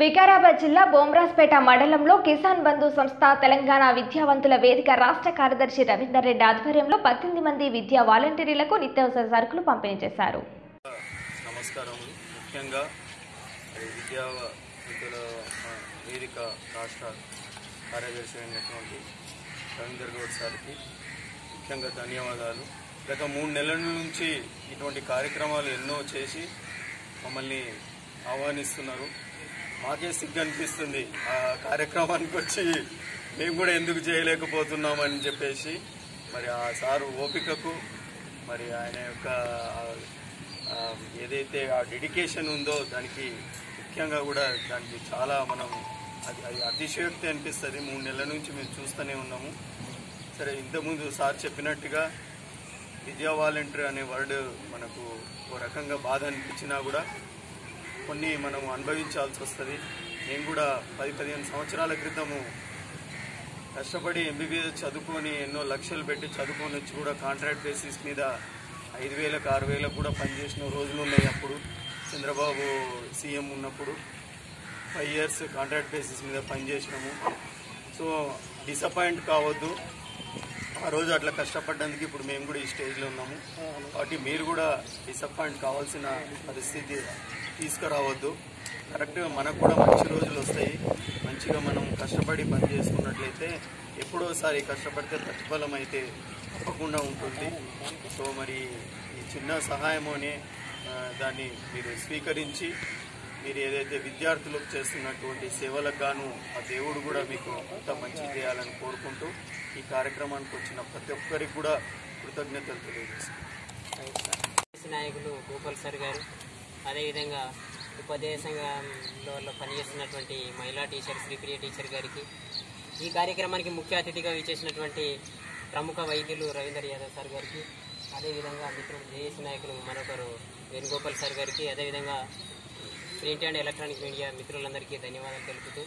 వికారాబాద్ జిల్లా బోమ్రాస్పేట మండలంలో కిసాన్ బంధు సంస్థ తెలంగాణ విద్యావంతుల వేదిక రాష్ట్ర కార్యదర్శి రవీందర్ రెడ్డి ఆధ్వర్యంలో పద్దెనిమిది మంది విద్యా వాలంటీర్లకు నిత్యావసర సరుకులు పంపిణీ చేశారు నమస్కారములు ముఖ్యంగా మరి విద్యా విద్యుల ఆ, వేదిక రాష్ట్ర కార్యదర్శి అయినటువంటి రవీందర్ గౌడ్ సార్కి ముఖ్యంగా ధన్యవాదాలు గత మూడు నెలల నుంచి ఇటువంటి కార్యక్రమాలు ఎన్నో చేసి మమ్మల్ని ఆహ్వానిస్తున్నారు మాకే సిగ్గు అనిపిస్తుంది ఆ కార్యక్రమానికి వచ్చి మేము కూడా ఎందుకు చేయలేకపోతున్నామని చెప్పేసి మరి ఆ సారు ఓపికకు మరి ఆయన యొక్క ఆ, ఏదైతే ఆ డెడికేషన్ ఉందో దానికి ముఖ్యంగా కూడా దానికి చాలా మనం అది అది అతిశయోక్తి అనిపిస్తుంది మూడు నెలల నుంచి మేము చూస్తూనే ఉన్నాము సరే ఇంతకుముందు సార్ చెప్పినట్టుగా విద్యా వాలంటీర్ అనే వర్డ్ మనకు ఓ రకంగా బాధ అనిపించినా కూడా కొన్ని మనం అనుభవించాల్సి వస్తుంది నేను కూడా పది పదిహేను సంవత్సరాల క్రితము కష్టపడి ఎంబీబీఎస్ చదువుకొని ఎన్నో లక్షలు పెట్టి చదువుకొని వచ్చి కూడా కాంట్రాక్ట్ బేసిస్ మీద ఐదు వేలకు ఆరు వేలకు కూడా పనిచేసిన రోజులు ఉన్నాయి అప్పుడు చంద్రబాబు సీఎం ఉన్నప్పుడు ఫైవ్ ఇయర్స్ కాంట్రాక్ట్ బేసిస్ మీద పనిచేసినాము సో డిసప్పాయింట్ కావద్దు ఆ రోజు అట్లా కష్టపడ్డానికి ఇప్పుడు మేము కూడా ఈ స్టేజ్లో ఉన్నాము కాబట్టి మీరు కూడా డిసప్పాయింట్ కావాల్సిన పరిస్థితి తీసుకురావద్దు కరెక్ట్గా మనకు కూడా మంచి రోజులు వస్తాయి మంచిగా మనం కష్టపడి పని చేసుకున్నట్లయితే ఎప్పుడోసారి కష్టపడితే ప్రతిఫలం అయితే తప్పకుండా ఉంటుంది సో మరి ఈ చిన్న సహాయమోనే ఆ, దాన్ని మీరు స్వీకరించి మీరు ఏదైతే విద్యార్థులకు చేస్తున్నటువంటి సేవలకు గాను ఆ దేవుడు కూడా మీకు అంత మంచి చేయాలని కోరుకుంటూ ఈ కార్యక్రమానికి వచ్చిన ప్రతి ఒక్కరికి కూడా కృతజ్ఞతలు తెలియజేస్తున్నాను ఎస్సీ నాయకులు గోపాల్ సార్ గారు అదేవిధంగా ఉపాధ్యాయ సంఘంలో పనిచేస్తున్నటువంటి మహిళా టీచర్ శ్రీప్రియ టీచర్ గారికి ఈ కార్యక్రమానికి ముఖ్య అతిథిగా విచ్చేసినటువంటి ప్రముఖ వైద్యులు రవీందర్ యాదవ్ సార్ గారికి అదేవిధంగా మిత్రులు జేఏసీ నాయకులు మరొకరు వేణుగోపాల్ సార్ గారికి అదేవిధంగా ప్రింట్ అండ్ ఎలక్ట్రానిక్ మీడియా మిత్రులందరికీ ధన్యవాదాలు తెలుపుతూ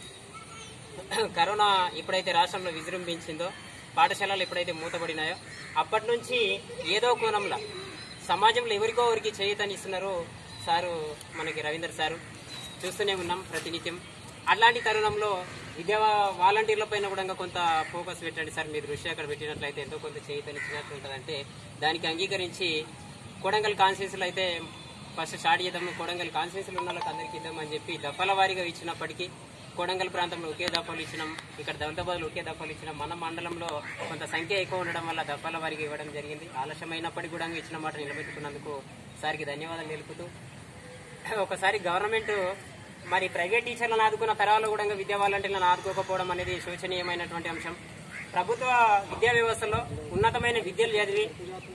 కరోనా ఎప్పుడైతే రాష్ట్రంలో విజృంభించిందో పాఠశాలలు ఎప్పుడైతే మూతపడినాయో అప్పటి నుంచి ఏదో కోణంలో సమాజంలో ఎవరికో ఎవరికి చేయుతనిస్తున్నారో సారు మనకి రవీందర్ సారు చూస్తూనే ఉన్నాం ప్రతినిత్యం అట్లాంటి తరుణంలో విద్యా వాలంటీర్ల పైన కూడా ఇంకా కొంత ఫోకస్ పెట్టండి సార్ మీ దృష్టి అక్కడ పెట్టినట్లయితే ఎంతో కొంత చేయుతనిచ్చినట్టు ఉంటుందంటే దానికి అంగీకరించి కొడంగల్ కాన్స్టిట్యూన్సీలో అయితే ఫస్ట్ స్టార్ట్ చేద్దాము కొడంగల్ కాన్స్టిట్యూన్సీలో ఉన్న వాళ్ళకి అందరికీ ఇద్దామని చెప్పి దఫల వారీగా ఇచ్చినప్పటికీ కొడంగల్ ప్రాంతంలో ఒకే దఫాలు ఇచ్చినాం ఇక్కడ దౌలతాబాద్లో ఒకే దఫాలు ఇచ్చినాం మన మండలంలో కొంత సంఖ్య ఎక్కువ ఉండడం వల్ల దఫాల వారీగా ఇవ్వడం జరిగింది ఆలస్యమైనప్పటికీ కూడా ఇచ్చిన మాట నిలబెట్టుకున్నందుకు సార్కి ధన్యవాదాలు తెలుపుతూ ఒకసారి గవర్నమెంట్ మరి ప్రైవేట్ టీచర్లను ఆదుకున్న తరాలు కూడా ఇంకా విద్యా వాలంటీర్లను ఆదుకోకపోవడం అనేది శోచనీయమైనటువంటి అంశం ప్రభుత్వ విద్యా వ్యవస్థలో ఉన్నతమైన విద్యలు చదివి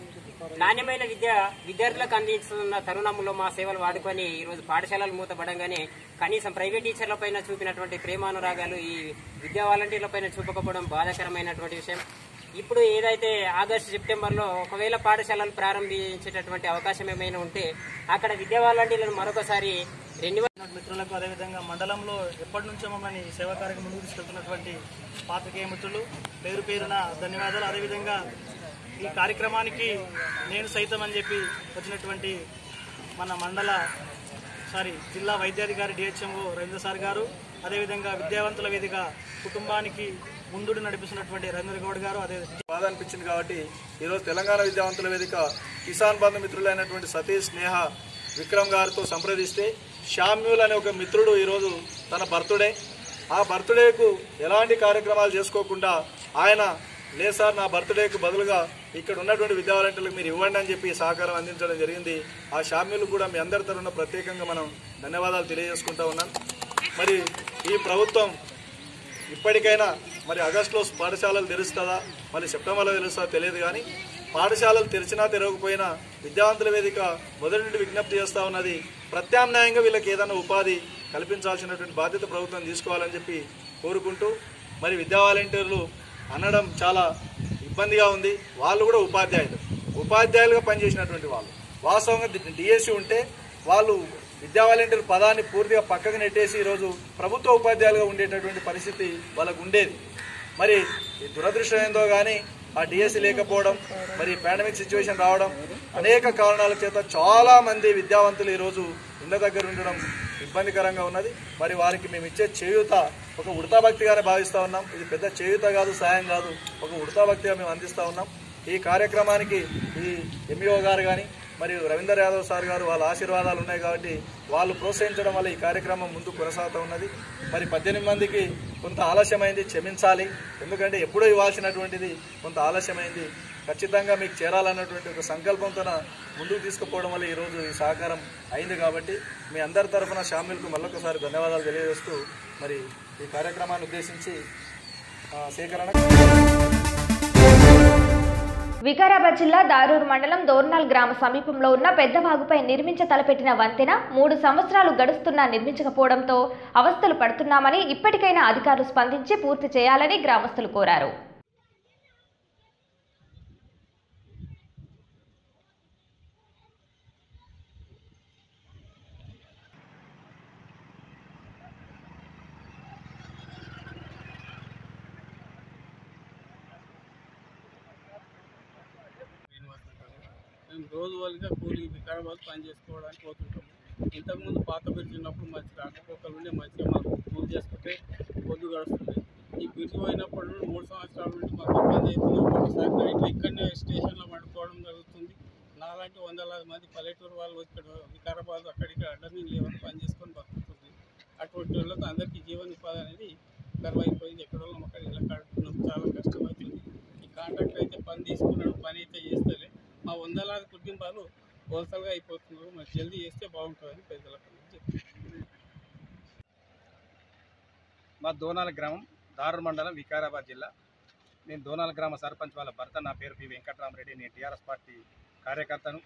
నాణ్యమైన విద్య విద్యార్థులకు అందిస్తున్న తరుణంలో మా సేవలు వాడుకొని ఈ రోజు పాఠశాలలు మూతపడంగానే కనీసం ప్రైవేట్ టీచర్ల పైన చూపినటువంటి ప్రేమానురాగాలు ఈ విద్యా వాలంటీర్ల పైన చూపకపోవడం బాధాకరమైనటువంటి విషయం ఇప్పుడు ఏదైతే ఆగస్టు సెప్టెంబర్లో ఒకవేళ పాఠశాలలు ప్రారంభించేటటువంటి అవకాశం ఏమైనా ఉంటే అక్కడ విద్యా వాలంటీర్లను మరొకసారి రెన్యువల్ ఉన్నటువంటి మిత్రులకు అదేవిధంగా మండలంలో ఎప్పటి నుంచో మమ్మల్ని ఈ సేవా కార్యక్రమం ముందుకు తీసుకెళ్తున్నటువంటి పాత్రికేయ మిత్రులు పేరు పేరున ధన్యవాదాలు అదేవిధంగా ఈ కార్యక్రమానికి నేను సైతం అని చెప్పి వచ్చినటువంటి మన మండల సారీ జిల్లా వైద్యాధికారి డిహెచ్ఎంఓ రవీంద్ర సార్ గారు అదేవిధంగా విద్యావంతుల వేదిక కుటుంబానికి ముందుడు నడిపిస్తున్నటువంటి రవీంద్ర గౌడ్ గారు అదే బాధ అనిపించింది కాబట్టి ఈరోజు తెలంగాణ విద్యావంతుల వేదిక కిసాన్ బంధు మిత్రులైనటువంటి సతీష్ స్నేహ విక్రమ్ గారితో సంప్రదిస్తే షామ్యూల్ అనే ఒక మిత్రుడు ఈరోజు తన బర్త్డే ఆ బర్త్డేకు ఎలాంటి కార్యక్రమాలు చేసుకోకుండా ఆయన లేదు సార్ నా బర్త్డేకు బదులుగా ఇక్కడ ఉన్నటువంటి విద్యా వాలంటీర్లకు మీరు ఇవ్వండి అని చెప్పి సహకారం అందించడం జరిగింది ఆ షామ్యూల్ కూడా మీ అందరి తరఫున ప్రత్యేకంగా మనం ధన్యవాదాలు తెలియజేసుకుంటా ఉన్నాం మరి ఈ ప్రభుత్వం ఇప్పటికైనా మరి ఆగస్టులో పాఠశాలలు తెరుస్తుందా మరి సెప్టెంబర్లో తెరుస్తుందా తెలియదు కానీ పాఠశాలలు తెరిచినా తెరవకపోయినా విద్యావంతుల వేదిక మొదటి నుండి విజ్ఞప్తి చేస్తూ ఉన్నది ప్రత్యామ్నాయంగా వీళ్ళకి ఏదైనా ఉపాధి కల్పించాల్సినటువంటి బాధ్యత ప్రభుత్వం తీసుకోవాలని చెప్పి కోరుకుంటూ మరి విద్యా వాలంటీర్లు అనడం చాలా ఇబ్బందిగా ఉంది వాళ్ళు కూడా ఉపాధ్యాయులు ఉపాధ్యాయులుగా పనిచేసినటువంటి వాళ్ళు వాస్తవంగా డిఎస్సి ఉంటే వాళ్ళు విద్యా వాలంటీర్ పదాన్ని పూర్తిగా పక్కకు నెట్టేసి ఈరోజు ప్రభుత్వ ఉపాధ్యాయులుగా ఉండేటటువంటి పరిస్థితి వాళ్ళకు ఉండేది మరి ఈ దురదృష్టం ఏందో కానీ ఆ డిఎస్సి లేకపోవడం మరి పాండమిక్ సిచ్యువేషన్ రావడం అనేక కారణాల చేత చాలా మంది విద్యావంతులు ఈరోజు ఇళ్ళ దగ్గర ఉండడం ఇబ్బందికరంగా ఉన్నది మరి వారికి మేము ఇచ్చే చేయూత ఒక ఉడతా భక్తిగానే భావిస్తూ ఉన్నాం ఇది పెద్ద చేయూత కాదు సాయం కాదు ఒక ఉడతా భక్తిగా మేము అందిస్తూ ఉన్నాం ఈ కార్యక్రమానికి ఈ ఎంఈఓ గారు కానీ మరియు రవీందర్ యాదవ్ సార్ గారు వాళ్ళ ఆశీర్వాదాలు ఉన్నాయి కాబట్టి వాళ్ళు ప్రోత్సహించడం వల్ల ఈ కార్యక్రమం ముందు కొనసాగుతూ ఉన్నది మరి పద్దెనిమిది మందికి కొంత ఆలస్యమైంది క్షమించాలి ఎందుకంటే ఎప్పుడో ఇవ్వాల్సినటువంటిది కొంత ఆలస్యమైంది ఖచ్చితంగా మీకు చేరాలన్నటువంటి ఒక సంకల్పంతో ముందుకు తీసుకుపోవడం వల్ల ఈరోజు ఈ సహకారం అయింది కాబట్టి మీ అందరి తరఫున షామిల్కు మళ్ళొకసారి ధన్యవాదాలు తెలియజేస్తూ మరి ఈ కార్యక్రమాన్ని ఉద్దేశించి ఆ, సేకరణ వికారాబాద్ జిల్లా దారూర్ మండలం దోర్నాల్ గ్రామ సమీపంలో ఉన్న పెద్దవాగుపై నిర్మించ తలపెట్టిన వంతెన మూడు సంవత్సరాలు గడుస్తున్నా నిర్మించకపోవడంతో అవస్థలు పడుతున్నామని ఇప్పటికైనా అధికారులు స్పందించి పూర్తి చేయాలని గ్రామస్తులు కోరారు శ్రీనివాస్ అంటారు మేము రోజువారీగా కూలి వికారాబాద్ పని చేసుకోవడానికి పోతుంటాము ఇంతకుముందు పాత బ్రిడ్జ్ ఉన్నప్పుడు మంచి రాకపోకలు ఉండే మంచిగా మాకు కూలి చేసుకుంటే పొద్దు గడుస్తుంది ఈ బ్రిడ్జ్ పోయినప్పుడు నుండి మూడు సంవత్సరాల నుండి మాకు ఇబ్బంది అవుతుంది ఒకసారి నైట్లో ఇక్కడనే స్టేషన్లో పడుకోవడం జరుగుతుంది నాలాంటి వందలాది మంది పల్లెటూరు వాళ్ళు ఇక్కడ వికారాబాద్ అక్కడిక్కడ అడ్డమీ లేవని పని చేసుకొని బతుకుతుంది అటువంటి వాళ్ళకి అందరికీ జీవనోపాధి అనేది కరువైపోయింది ఎక్కడో అక్కడ ఇలా కడుతున్నాం చాలా కష్టమవుతుంది ఈ కాంట్రాక్ట్ అయితే పని తీసుకున్నాడు పని అయితే చేస్తలే మా వందలాది కుటుంబాలు వలసలుగా అయిపోతున్నారు మరి జల్దీ చేస్తే బాగుంటుందని పెద్దలకు చెప్పి మా దోనాల గ్రామం దారుర్ మండలం వికారాబాద్ జిల్లా నేను దోనాల గ్రామ సర్పంచ్ వాళ్ళ భర్త నా పేరు పి వెంకటరామరెడ్డి నేను టీఆర్ఎస్ పార్టీ కార్యకర్తను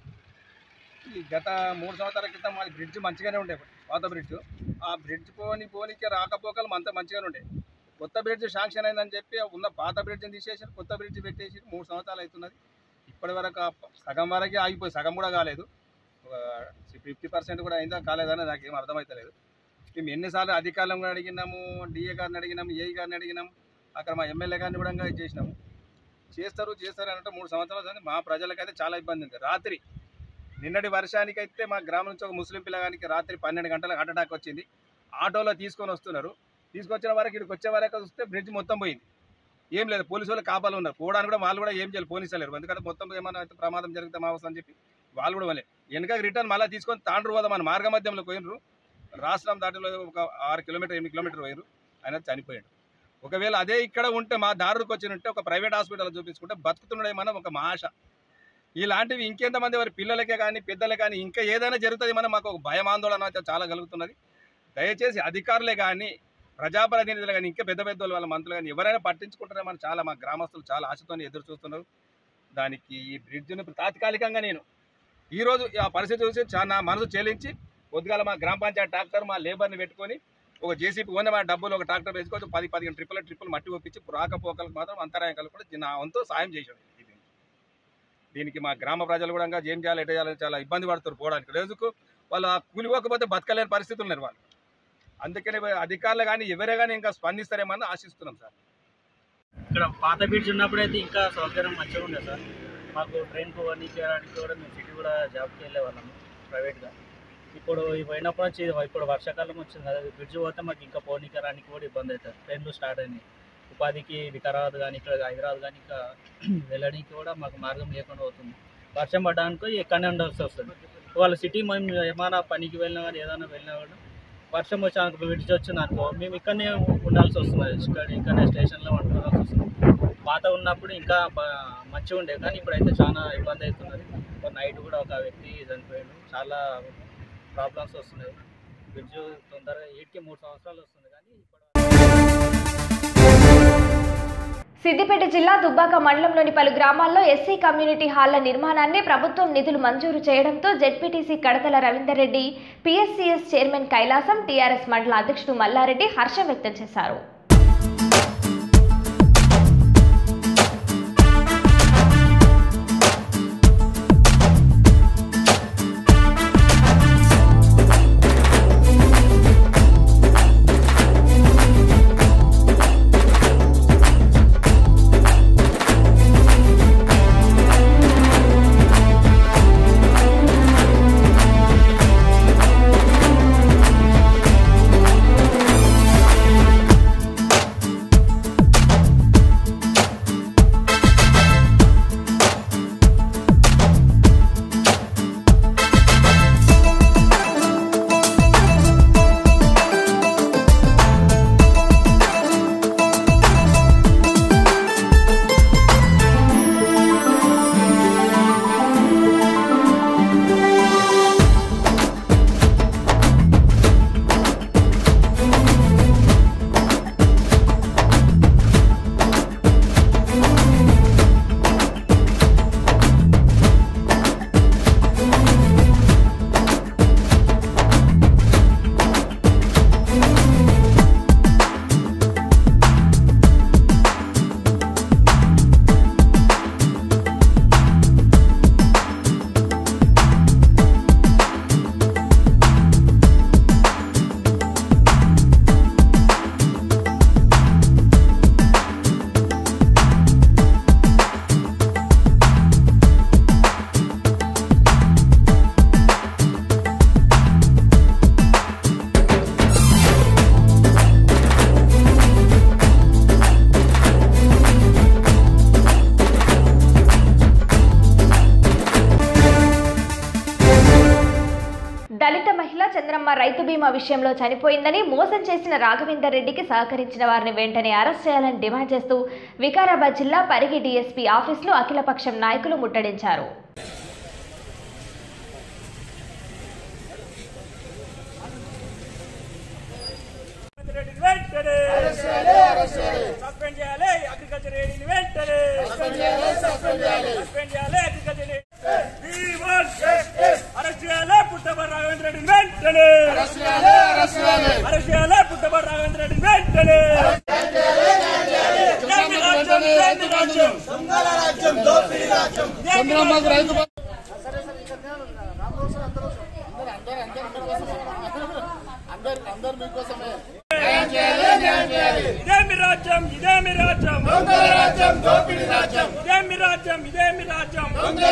ఈ గత మూడు సంవత్సరాల క్రితం మాది బ్రిడ్జ్ మంచిగానే ఉండే పాత బ్రిడ్జ్ ఆ బ్రిడ్జ్ పోని పోనీకి రాకపోకలు అంత మంచిగానే ఉండే కొత్త బ్రిడ్జ్ శాంక్షన్ అయిందని చెప్పి ఉన్న పాత బ్రిడ్జ్ని తీసేసి కొత్త బ్రిడ్జ్ పెట్టేసి మూడు సంవత్సరాలు అవుతున్నది ఇప్పటి వరకు ఆ సగం వరకే ఆగిపోయి సగం కూడా కాలేదు ఫిఫ్టీ పర్సెంట్ కూడా అయిందా కాలేదని నాకు ఏం అర్థమవుతలేదు మేము ఎన్నిసార్లు అధికారులను కూడా అడిగినాము డిఏ గారిని అడిగినాము ఏఈ గారిని అడిగినాము అక్కడ మా ఎమ్మెల్యే గారిని కూడా ఇది చేసినాము చేస్తారు చేస్తారు అంటే మూడు సంవత్సరాలు కానీ మా ప్రజలకైతే చాలా ఇబ్బంది ఉంది రాత్రి నిన్నటి వర్షానికి అయితే మా గ్రామం నుంచి ఒక ముస్లిం పిల్లగానికి రాత్రి పన్నెండు గంటలకు హార్ట్ అటాక్ వచ్చింది ఆటోలో తీసుకొని వస్తున్నారు తీసుకొచ్చిన వరకు ఇక్కడికి వచ్చే వరకు చూస్తే బ్రిడ్జ్ మొత్తం పోయింది ఏం లేదు పోలీసు వాళ్ళు కాపాలు ఉన్నారు పోవడానికి కూడా వాళ్ళు కూడా ఏం చేయాలి పోలీసు లేరు ఎందుకంటే మొత్తం ఏమైనా అయితే ప్రమాదం జరిగితే మా అవసరం అని చెప్పి వాళ్ళు కూడా వాళ్ళే వెనకకి రిటర్న్ మళ్ళీ తీసుకొని తాండ్రు పోదాం మన మార్గ మధ్యంలో పోయినరు రాష్ట్రం దాటిలో ఒక ఆరు కిలోమీటర్ ఎనిమిది కిలోమీటర్ పోయారు ఆయన చనిపోయాడు ఒకవేళ అదే ఇక్కడ ఉంటే మా దారుడికి వచ్చినట్టే ఒక ప్రైవేట్ హాస్పిటల్ చూపించుకుంటే బతుకుతున్నాడేమన్నా ఒక మా ఆశ ఇలాంటివి ఇంకెంతమంది వారి పిల్లలకే కానీ పెద్దలే కానీ ఇంకా ఏదైనా జరుగుతుంది మనం మాకు ఒక భయం ఆందోళన అయితే చాలా కలుగుతున్నది దయచేసి అధికారులే కానీ ప్రజాప్రతినిధులు కానీ ఇంకా పెద్ద పెద్ద వాళ్ళు వాళ్ళ మంత్రులు కానీ ఎవరైనా పట్టించుకుంటారేమని చాలా మా గ్రామస్తులు చాలా ఆశతో ఎదురు చూస్తున్నారు దానికి ఈ బ్రిడ్జ్ను తాత్కాలికంగా నేను ఈరోజు ఆ పరిస్థితి చూసి చాలా నా మనసు చెల్లించి పొద్దుగాల మా గ్రామ పంచాయతీ ట్రాక్టర్ మా లేబర్ని పెట్టుకొని ఒక జేసీపీ ఓనే మా డబ్బులు ఒక ట్రాక్టర్ వేసుకొని పది పదిహేను ట్రిప్పుల ట్రిప్పులు మట్టి ఒప్పించి రాకపోకలకు మాత్రం అంతరాయం కలుగుకుంటే నా వంతు సాయం చేశాడు ఇది దీనికి మా గ్రామ ప్రజలు కూడా ఏం చేయాలి ఎట చేయాలని చాలా ఇబ్బంది పడుతారు పోవడానికి రోజుకు వాళ్ళు ఆ కూలిపోకపోతే బతకలేని పరిస్థితులు ఉన్నారు వాళ్ళు అందుకనే అధికారులు కానీ ఎవరే కానీ ఇంకా స్పందిస్తారేమని ఆశిస్తున్నాం సార్ ఇక్కడ పాత బ్రిడ్జ్ ఉన్నప్పుడు అయితే ఇంకా సౌకర్యం మంచిగా ఉండే సార్ మాకు ట్రైన్ పోవడానికి చేయడానికి కూడా మేము సిటీ కూడా జాబ్కి వెళ్ళే వాళ్ళము ప్రైవేట్గా ఇప్పుడు ఈ పోయినప్పుడు వచ్చి ఇప్పుడు వర్షాకాలం వచ్చింది కదా బ్రిడ్జ్ పోతే మాకు ఇంకా పోనీకి రానికి కూడా ఇబ్బంది అవుతుంది ట్రైన్లు స్టార్ట్ అయినాయి ఉపాధికి వికారాబాద్ కానీ ఇక్కడ హైదరాబాద్ కానీ ఇంకా వెళ్ళడానికి కూడా మాకు మార్గం లేకుండా అవుతుంది వర్షం పడడానికి ఇక్కడనే ఉండాల్సి వస్తుంది వాళ్ళ సిటీ మేము ఏమైనా పనికి వెళ్ళినా కానీ ఏదైనా వెళ్ళినా కూడా వర్షం వచ్చి అనుకో బ్రిడ్జ్ వచ్చింది అనుకో మేము ఇక్కడనే ఉండాల్సి వస్తుంది ఇక్కడ ఇక్కడనే స్టేషన్లో ఉండాల్సి వస్తుంది పాత ఉన్నప్పుడు ఇంకా బా- మంచిగా ఉండే కానీ ఇప్పుడైతే చాలా ఇబ్బంది అవుతున్నది నైట్ కూడా ఒక వ్యక్తి చనిపోయాడు చాలా ప్రాబ్లమ్స్ వస్తున్నాయి బ్రిడ్జ్ తొందరగా ఎయిట్కి మూడు సంవత్సరాలు వస్తుంది కానీ ఇప్పుడు సిద్దిపేట జిల్లా దుబ్బాక మండలంలోని పలు గ్రామాల్లో ఎస్సీ కమ్యూనిటీ హాళ్ల నిర్మాణాన్ని ప్రభుత్వం నిధులు మంజూరు చేయడంతో ZPTC Kadatala Ravinder Reddy PSCS chairman Kailasam TRS మండల అధ్యక్షుడు మల్లారెడ్డి హర్షం వ్యక్తం చేశారు దళిత మహిళ చంద్రమ్మ రైతు బీమా విషయంలో చనిపోయిందని మోసం చేసిన రాఘవేందర్ రెడ్డికి సహకరించిన వారిని వెంటనే అరెస్ట్ చేయాలని డిమాండ్ చేస్తూ వికారాబాద్ జిల్లా పరిగి డీఎస్పీ ఆఫీసులో అఖిలపక్షం నాయకులు ముట్టడించారు సస్పెండ్ చేయాలి అగ్రికల్చర్ ఏడీని వెంటనే సస్పెండ్ చేయాలి సస్పెండ్ చేయాలి సస్పెండ్ చేయాలి అగ్రికల్చర్ అరెస్ట్ చేయాలి పుట్టబడి రాఘవేంద్ర రెడ్డిని వెంటనే అరెస్ట్ చేయాలి అరెస్ట్ చేయాలి అరెస్ట్ చేయాలి పుట్టబడి రాఘవేంద్ర రెడ్డిని వెంటనే జై రాజ్యం జై రాజ్యం చంద్రబాబు రైతు బంధు అందరు అందరు మీకోసమే ఇదే మీ రాజ్యం ఇదే మీ రాజ్యం రాజ్యం దోపిడీ రాజ్యం ఇదే మీ రాజ్యం ఇదే మీ రాజ్యం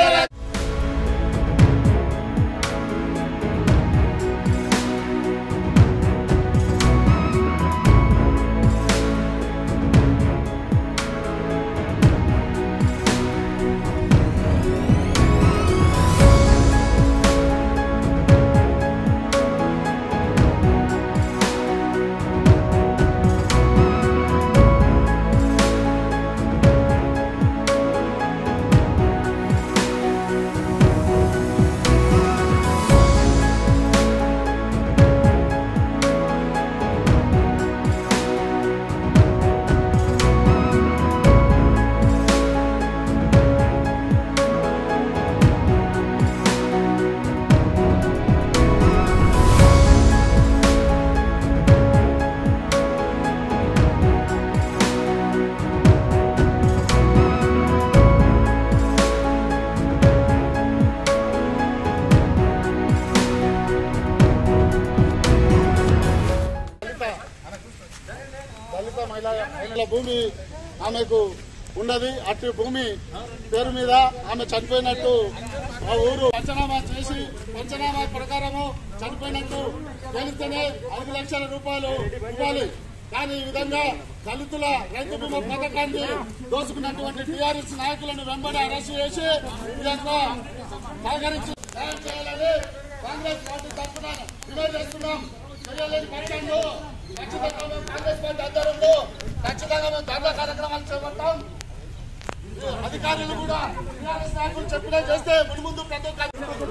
దళిత మహిళ మహిళల భూమి ఆమెకు ఉన్నది అట్టి భూమి పేరు మీద ఆమె చనిపోయినట్టు ఆ ఊరు పంచనామా చేసి పంచనామా ప్రకారము చనిపోయినట్టు తేలిస్తేనే ఐదు లక్షల రూపాయలు ఇవ్వాలి కానీ ఈ విధంగా దళితుల రైతు బీమా పథకాన్ని దోసుకున్నటువంటి టీఆర్ఎస్ నాయకులను వెంబడి అరెస్ట్ చేసి వీళ్ళంతా సహకరించి న్యాయం చేయాలని కాంగ్రెస్ పార్టీ తరఫున డిమాండ్ చేస్తున్నాం చర్యలేని పక్షంలో ఖచ్చితంగా మేము కాంగ్రెస్ పార్టీ ఆధ్వర్యంలో ఖచ్చితంగా మేము ధర్నా కార్యక్రమాలు చేపడతాం అధికారులు కూడా టీఆర్ఎస్ నాయకులు చెప్పినా చేస్తే ముందు ముందు ప్రతి ఒక్క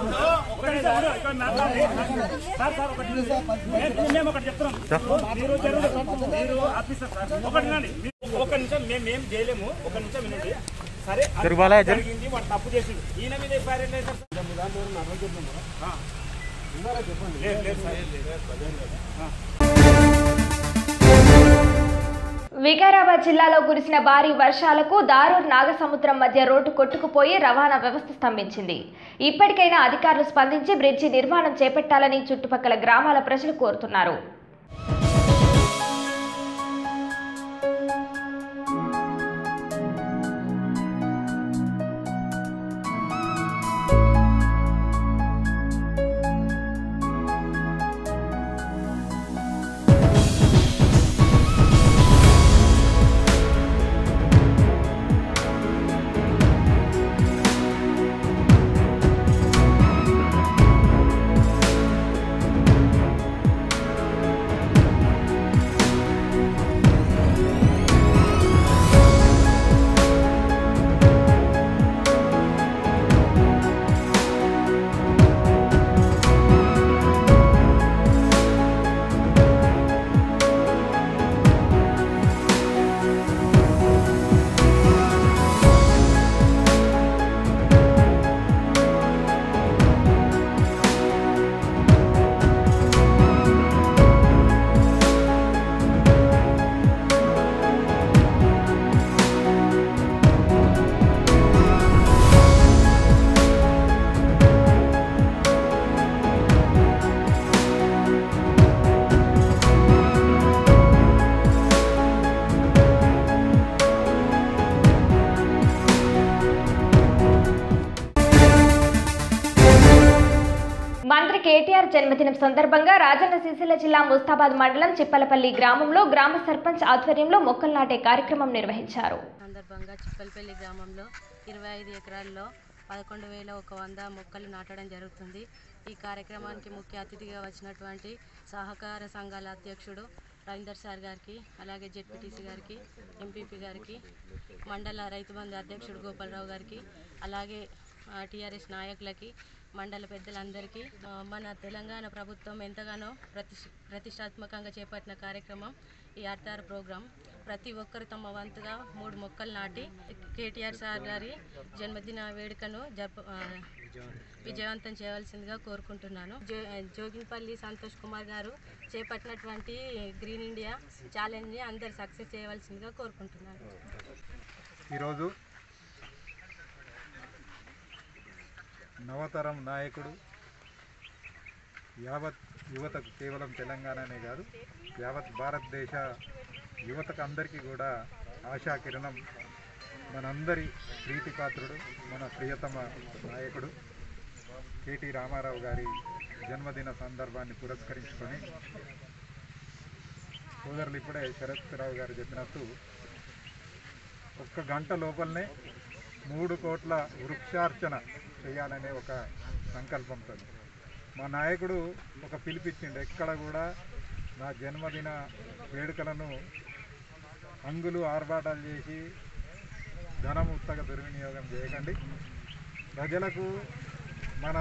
సార్ సార్ ఒకటి మేము- మేము ఒకటి చెప్తున్నాం మీరు జరుగు మీరు ఆఫీసర్ సార్ ఒకటి వినండి. మీరు ఒక నిమిషం మేము మేము చేయలేము ఒక నిమిషం వినండి సరే అది జరిగింది వాడు తప్పు చేసింది ఈయన మీద ఎఫ్ఐఆర్ ఎట్లా వేశారు సార్? ఆ. లేదు లేదు సార్ వికారాబాద్ జిల్లాలో కురిసిన భారీ వర్షాలకు దారూర్ నాగసముద్రం మధ్య రోడ్డు కొట్టుకుపోయి రవాణా వ్యవస్థ స్తంభించింది ఇప్పటికైనా అధికారులు స్పందించి బ్రిడ్జి నిర్మాణం చేపట్టాలని చుట్టుపక్కల గ్రామాల ప్రజలు కోరుతున్నారు మంత్రి కేటీఆర్ జన్మదినం సందర్భంగా రాజన్న సిరిసిల్ల జిల్లా ముస్తాబాద్ మండలం చిప్పలపల్లి గ్రామంలో గ్రామ సర్పంచ్ ఆధ్వర్యంలో మొక్కలు నాటే కార్యక్రమం నిర్వహించారు సందర్భంగా చిప్పలపల్లి గ్రామంలో ఇరవై ఐదు ఎకరాల్లో పదకొండు వేల ఒక వంద మొక్కలు నాటడం జరుగుతుంది ఈ కార్యక్రమానికి ముఖ్య అతిథిగా వచ్చినటువంటి సహకార సంఘాల అధ్యక్షుడు రవీందర్ సార్ గారికి అలాగే జెడ్పీటీసీ గారికి ఎంపీపీ గారికి మండల రైతు బంధు అధ్యక్షుడు గోపాలరావు గారికి అలాగే టీఆర్ఎస్ నాయకులకి మండల పెద్దలందరికీ ఆ, మన తెలంగాణ ప్రభుత్వం ఎంతగానో ప్రతిష్ ప్రతిష్టాత్మకంగా చేపట్టిన కార్యక్రమం ఈ ఆర్తార్ ప్రోగ్రాం ప్రతి ఒక్కరు తమ వంతుగా మూడు మొక్కలు నాటి కేటీఆర్ సార్ గారి జన్మదిన వేడుకను జరప ఆ, విజయవంతం చేయవలసిందిగా కోరుకుంటున్నాను జో జోగిన్పల్లి సంతోష్ కుమార్ గారు చేపట్టినటువంటి గ్రీన్ ఇండియా ఛాలెంజ్ని అందరు సక్సెస్ చేయవలసిందిగా కోరుకుంటున్నాను ఈరోజు నవతరం నాయకుడు యావత్ యువతకు కేవలం తెలంగాణనే కాదు యావత్ భారతదేశ యువతకు అందరికీ కూడా ఆశా కిరణం మనందరి ప్రీతిపాత్రుడు మన ప్రియతమ నాయకుడు కేటీ రామారావు గారి జన్మదిన సందర్భాన్ని పురస్కరించుకొని సోదరులు ఇప్పుడే శరత్ రావు గారు చెప్పినట్టు ఒక్క గంట లోపలనే మూడు కోట్ల వృక్షార్చన చేయాలనే ఒక సంకల్పంతో మా నాయకుడు ఒక పిలిపిచ్చిండు ఎక్కడ కూడా నా జన్మదిన వేడుకలను అంగులు ఆర్భాటాలు చేసి ధనం ఉత్తగా దుర్వినియోగం చేయకండి ప్రజలకు మన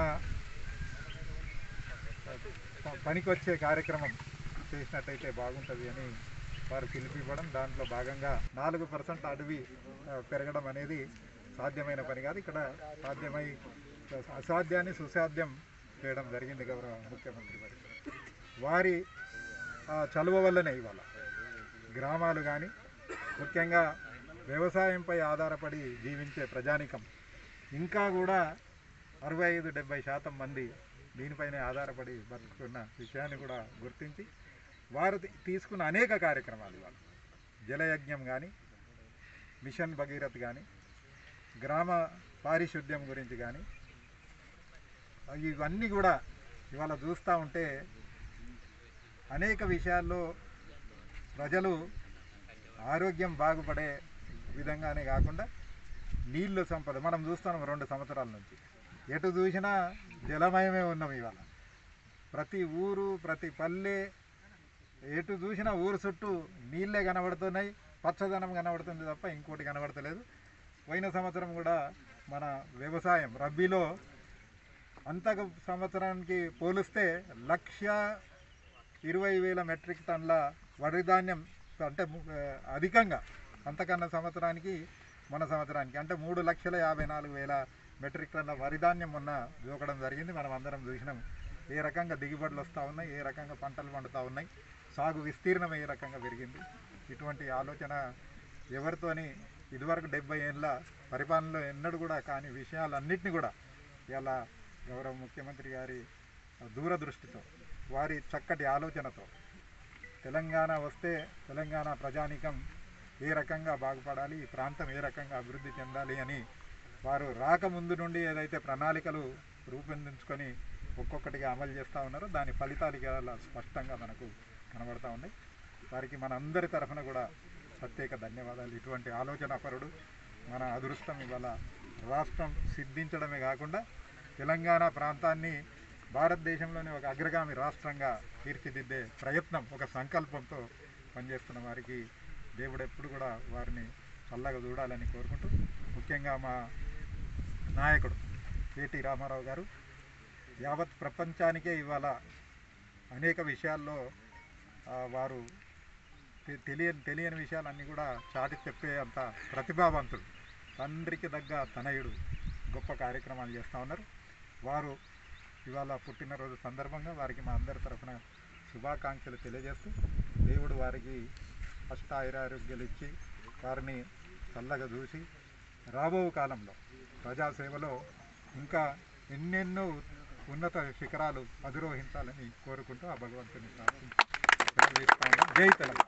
ప- పనికొచ్చే కార్యక్రమం చేసినట్టయితే బాగుంటుంది అని వారు పిలిపివ్వడం దాంట్లో భాగంగా నాలుగు పర్సెంట్ అడవి ఆ, పెరగడం అనేది సాధ్యమైన పని కాదు ఇక్కడ సాధ్యమై అసాధ్యాన్ని సుసాధ్యం చేయడం జరిగింది గౌరవ ముఖ్యమంత్రి గారు వారి ఆ, చలువ వల్లనే ఇవాళ గ్రామాలు కానీ ముఖ్యంగా వ్యవసాయంపై ఆధారపడి జీవించే ప్రజానికం ఇంకా కూడా అరవై ఐదు డెబ్బై శాతం మంది దీనిపైనే ఆధారపడి బతుకుతున్న విషయాన్ని కూడా గుర్తించి వారు తీ- తీసుకున్న అనేక కార్యక్రమాలు ఇవాళ జలయజ్ఞం కానీ మిషన్ భగీరథ్ కానీ గ్రామ పారిశుద్ధ్యం గురించి కానీ ఇవన్నీ కూడా ఇవాళ చూస్తూ ఉంటే అనేక విషయాల్లో ప్రజలు ఆరోగ్యం బాగుపడే విధంగానే కాకుండా నీళ్ళు సంపద మనం చూస్తున్నాం రెండు సంవత్సరాల నుంచి ఎటు చూసినా జలమయమే ఉన్నాం ఇవాళ ప్రతి ఊరు ప్రతి పల్లె ఎటు చూసినా ఊరు చుట్టూ నీళ్ళే కనబడుతున్నాయి పచ్చదనం కనబడుతుంది తప్ప ఇంకోటి కనబడతలేదు పోయిన సంవత్సరం కూడా మన వ్యవసాయం రబ్బీలో అంతకు సంవత్సరానికి పోలిస్తే లక్ష ఇరవై వేల మెట్రిక్ టన్ల వరి ధాన్యం అంటే ము- ఆ, అధికంగా అంతకన్నా సంవత్సరానికి మన సంవత్సరానికి అంటే మూడు లక్షల యాభై నాలుగు వేల మెట్రిక్ టన్ల వరి ధాన్యం మొన్న జోకడం జరిగింది మనం అందరం చూసినాం ఏ రకంగా దిగుబడులు వస్తూ ఉన్నాయి ఏ రకంగా పంటలు పండుతూ ఉన్నాయి సాగు విస్తీర్ణం ఏ రకంగా పెరిగింది ఇటువంటి ఆలోచన ఎవరితోని ఇదివరకు డెబ్బై ఏళ్ళ పరిపాలనలో ఎన్నడూ కూడా కాని విషయాలన్నింటినీ కూడా ఇలా గౌరవ ముఖ్యమంత్రి గారి దూరదృష్టితో వారి చక్కటి ఆలోచనతో తెలంగాణ వస్తే తెలంగాణ ప్రజానికం ఏ రకంగా బాగుపడాలి ఈ ప్రాంతం ఏ రకంగా అభివృద్ధి చెందాలి అని వారు రాకముందు నుండి ఏదైతే ప్రణాళికలు రూపొందించుకొని ఒక్కొక్కటిగా అమలు చేస్తూ ఉన్నారో దాని ఫలితాలు ఇవాళ స్పష్టంగా మనకు కనబడతా ఉన్నాయి వారికి మన అందరి తరఫున కూడా ప్రత్యేక ధన్యవాదాలు ఇటువంటి ఆలోచన పరుడు మన అదృష్టం ఇవాళ రాష్ట్రం సిద్ధించడమే కాకుండా తెలంగాణ ప్రాంతాన్ని భారతదేశంలోని ఒక అగ్రగామి రాష్ట్రంగా తీర్చిదిద్దే ప్రయత్నం ఒక సంకల్పంతో పనిచేస్తున్న వారికి దేవుడు ఎప్పుడు కూడా వారిని చల్లగా చూడాలని కోరుకుంటూ ముఖ్యంగా మా నాయకుడు కేటీ రామారావు గారు యావత్ ప్రపంచానికే ఇవాళ అనేక విషయాల్లో ఆ, వారు తె- తెలియని తెలియని విషయాలన్నీ కూడా చాటి చెప్పే అంత ప్రతిభావంతుడు తండ్రికి దగ్గ తనయుడు గొప్ప కార్యక్రమాలు చేస్తూ ఉన్నారు వారు ఇవాళ పుట్టినరోజు సందర్భంగా వారికి మా అందరి తరఫున శుభాకాంక్షలు తెలియజేస్తూ దేవుడు వారికి అష్టాయురారోగ్యాలు ఇచ్చి వారిని చల్లగా చూసి రాబో కాలంలో ప్రజాసేవలో ఇంకా ఎన్నెన్నో ఉన్నత శిఖరాలు అధిరోహించాలని కోరుకుంటూ ఆ భగవంతుని ప్రార్థించి సెలవు తీసుకున్నాను. జై తెలంగాణ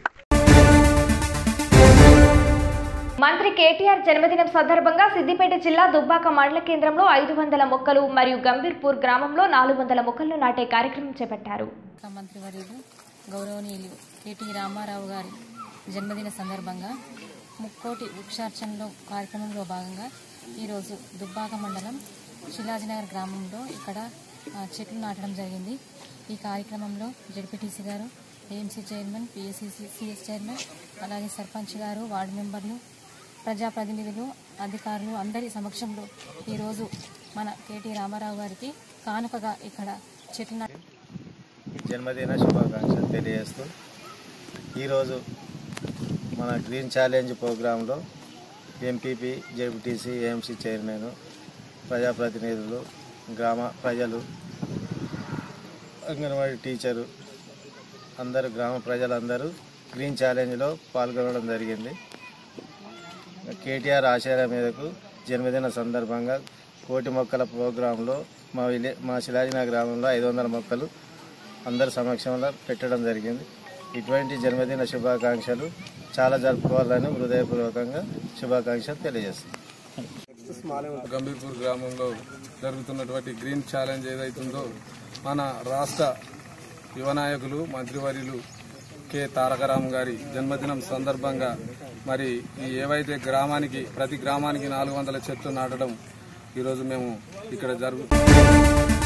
మంత్రి కేటీఆర్ జన్మదినం సందర్భంగా సిద్దిపేట జిల్లా దుబ్బాక మండల కేంద్రంలో ఐదు వందల మొక్కలు మరియు గంభీర్పూర్ గ్రామంలో నాలుగు వందల మొక్కలను నాటే కార్యక్రమం చేపట్టారు మంత్రివర్యులు గౌరవనీయులు కేటీ రామారావు గారి జన్మదిన సందర్భంగా ముక్కోటి వృక్షార్చనలో కార్యక్రమంలో భాగంగా ఈరోజు దుబ్బాక మండలం శిలాజినగర్ గ్రామంలో ఇక్కడ ఆ, చెట్లు నాటడం జరిగింది ఈ కార్యక్రమంలో జడ్పీటీసీ గారు AMC chairman PSCC CS chairman అలాగే సర్పంచ్ గారు వార్డు మెంబర్లు ప్రజాప్రతినిధులు అధికారులు అందరి సమక్షంలో ఈరోజు మన కేటీ రామారావు గారికి కానుకగా ఇక్కడ చెట్లు నాట జన్మదిన శుభాకాంక్షలు తెలియజేస్తూ ఈరోజు మన గ్రీన్ ఛాలెంజ్ ప్రోగ్రాంలో ఎంపీపీ జెపిటీసీ ఏఎంసీ చైర్మన్ ప్రజాప్రతినిధులు గ్రామ ప్రజలు అంగన్వాడీ టీచరు అందరూ గ్రామ ప్రజలందరూ గ్రీన్ ఛాలెంజ్లో పాల్గొనడం జరిగింది కేటీఆర్ ఆశయాల మీదకు జన్మదిన సందర్భంగా కోటి మొక్కల ప్రోగ్రాంలో మా విలే మా శిలాజిన గ్రామంలో ఐదు వందల మొక్కలు అందరి సమక్షంలో పెట్టడం జరిగింది ఇటువంటి జన్మదిన శుభాకాంక్షలు చాలా జరుపుకోవాలని హృదయపూర్వకంగా శుభాకాంక్షలు తెలియజేస్తున్నాను గంభీర్పూర్ గ్రామంలో జరుగుతున్నటువంటి గ్రీన్ ఛాలెంజ్ ఏదైతుందో మన రాష్ట్ర యువ నాయకులు మంత్రివర్యులు కె తారకరామ్ గారి జన్మదినం సందర్భంగా మరి ఈ ఏవైతే గ్రామానికి ప్రతి గ్రామానికి నాలుగు వందల చెట్లు నాటడం ఈరోజు మేము ఇక్కడ జరుగు